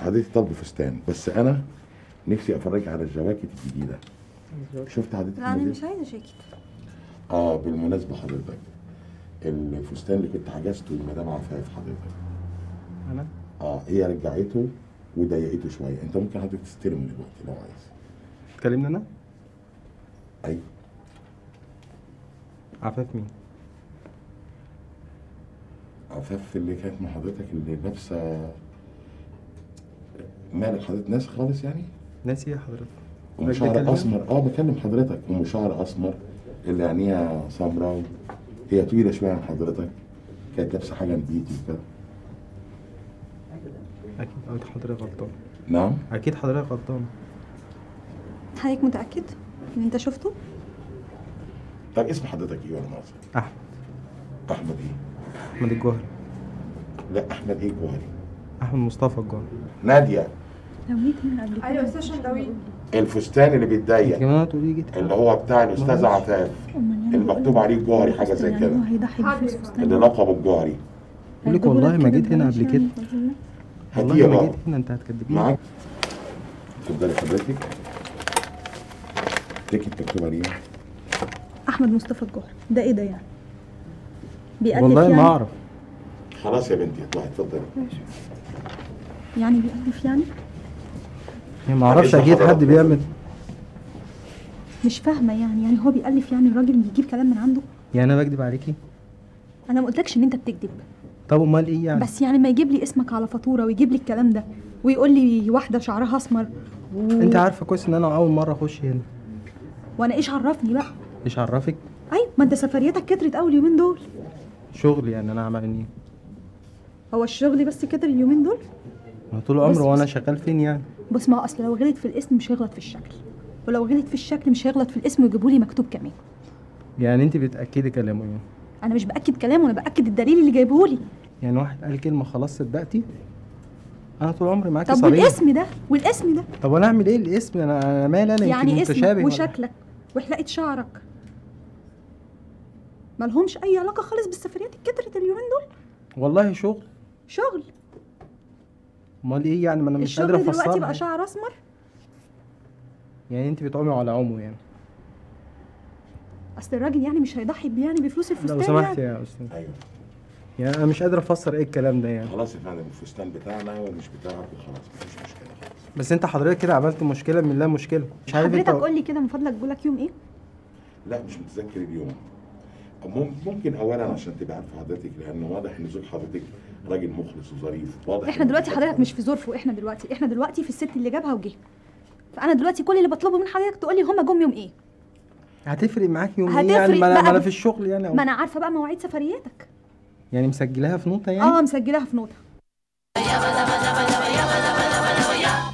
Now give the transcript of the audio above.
حضرتك طالبه فستان بس انا نفسي افرجك على الجواكت الجديده شفت حضرتك لا انا الموديل؟ مش عايزه جاكيت اه بالمناسبه حضرتك الفستان اللي كنت حجزته لمدام عفاف حضرتك انا اه هي رجعته وضيقته شويه انت ممكن حضرتك تستلم دلوقتي لو عايز تكلمني انا ايوه عفاف مين عفاف اللي كانت مع حضرتك اللي لابسه مالك حضرتك ناس خالص يعني ناسي ايه حضرتك ام بدك شعر تكلمني؟ اسمر اه بكلم حضرتك ام شعر اسمر اللي عينيها سمراء هي طويله شويه عن حضرتك كانت لابسه حاجه نبيتي وكده اكيد أكيد حضرتك غلطان نعم اكيد حضرتك غلطان حضرتك متاكد ان انت شفته طب اسم حضرتك ايه ولا مؤاخذه احمد احمد ايه احمد الجوهري لا احمد ايه جوهري احمد مصطفى الجوهري ناديه لو جيت هنا قبل كده ايوه استاذ شندوي الفستان اللي بيتضيق كمان تقولي جيت اللي هو بتاع الاستاذه عفاف اللي مكتوب عليه الجوهري حاجه زي كده هو هيضحي بفلوس فستان اللي لقبه الجوهري بقول لك والله ما جيت هنا قبل كده والله هديه ما بقى جيت هنا انت هتكدبيني معاك اتفضلي حضرتك تيكت مكتوب عليه احمد مصطفى الجوهري ده ايه ده يعني بيألف والله يعني ما اعرف خلاص يا بنتي اطلعي اتفضلي يعني بيألف يعني يعني ما اعرفش اسم اكيد حد حضرتك. بيعمل مش فاهمه يعني يعني هو بيألف يعني الراجل بيجيب كلام من عنده يعني انا بكدب عليكي انا ما قلتلكش ان انت بتكذب طب امال ايه يعني بس يعني ما يجيب لي اسمك على فاتوره ويجيب لي الكلام ده ويقول لي واحده شعرها اسمر و... انت عارفه كويس ان انا اول مره اخش هنا وانا ايش عرفني بقى ايش عرفك ايوه ما انت سفريتك كترت اول يومين دول شغل يعني انا عمل ايه هو الشغل بس كتر اليومين دول ما طول بص- عمري وانا بص. شغال فين يعني بص ما هو اصل لو غلط في الاسم مش هيغلط في الشكل ولو غلط في الشكل مش هيغلط في الاسم ويجيبوا لي مكتوب كمان يعني انت بتاكدي كلامه يعني انا مش باكد كلامه انا باكد الدليل اللي جايبه لي يعني واحد قال كلمه خلاص صدقتي انا طول عمري معاكي طب صريح والاسم ده والاسم ده طب وانا اعمل ايه الاسم انا انا مالي انا يمكن يعني اسمك متشابه ولا- وشكلك وحلقه شعرك مالهمش اي علاقه خالص بالسفريات الكترت اليومين دول والله شغل شغل امال ايه يعني ما انا مش قادره الشغل دلوقتي افسرها بقى شعر اسمر يعني انت بتعومي على عمو يعني اصل الراجل يعني مش هيضحي ب- يعني بفلوس الفستان لو سمحت يعني يا استاذ ايوه يعني انا مش قادر افسر ايه الكلام ده يعني خلاص يا فندم الفستان بتاعنا ومش بتاعك وخلاص مفيش مشكله خلاص بس انت حضرتك كده عملت مشكله من لا مشكله مش عارف حضرتك انت قول لي كده من فضلك بقولك يوم ايه لا مش متذكر اليوم مم- ممكن اولا عشان تبقى عارفه حضرتك لان واضح ان زوج حضرتك راجل مخلص وظريف واضح احنا إن دلوقتي حضرتك- حضرتك مش في ظرف واحنا دلوقتي احنا دلوقتي في الست اللي جابها وجه فانا دلوقتي كل اللي بطلبه من حضرتك تقول لي هما جم يوم ايه هتفرق معاك يوم ايه هتفرق يعني ما انا بقى ما انا ب- في الشغل يعني أو ما انا عارفه بقى مواعيد سفرياتك يعني مسجلاها في نوتة يعني اه مسجلاها في نوتة